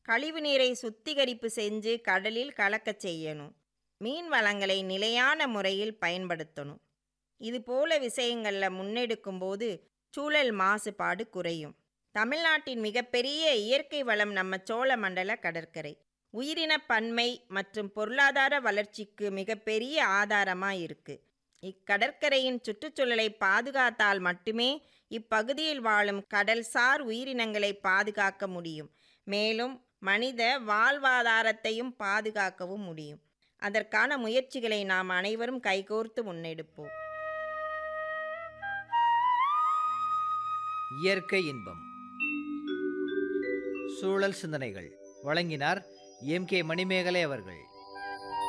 கழிவுநீரை சுத்திகரிப்பு செஞ்சு கடலில் கலக்கச் செய்யணும் மீன் வளங்களை நிலையான முறையில் பயன்படுத்தணும் இது போல விஷயங்களில் முன்னெடுக்கும்போது சூழல் மாசுபாடு குறையும் தமிழ்நாட்டின் மிகப்பெரிய இயற்கை வளம் நம்ம சோழமண்டல கடற்கரை உயிரின பன்மை மற்றும் பொருளாதார வளர்ச்சிக்கு மிகப்பெரிய ஆதாரமாக இருக்கு இக்கடற்கரையின் சுற்றுச்சூழலை பாதுகாத்தால் மட்டுமே இப்பகுதியில் வாழும் கடல்சார் உயிரினங்களை பாதுகாக்க முடியும் மேலும் மனித வாழ்வாதாரத்தையும் பாதுகாக்கவும் முடியும் அதற்கான முயற்சிகளை நாம் அனைவரும் கைகோர்த்து முன்னெடுப்போம் இயற்கை இன்பம் சூழல் சிந்தனைகள் வழங்கினார் எம் கே மணிமேகலை அவர்கள்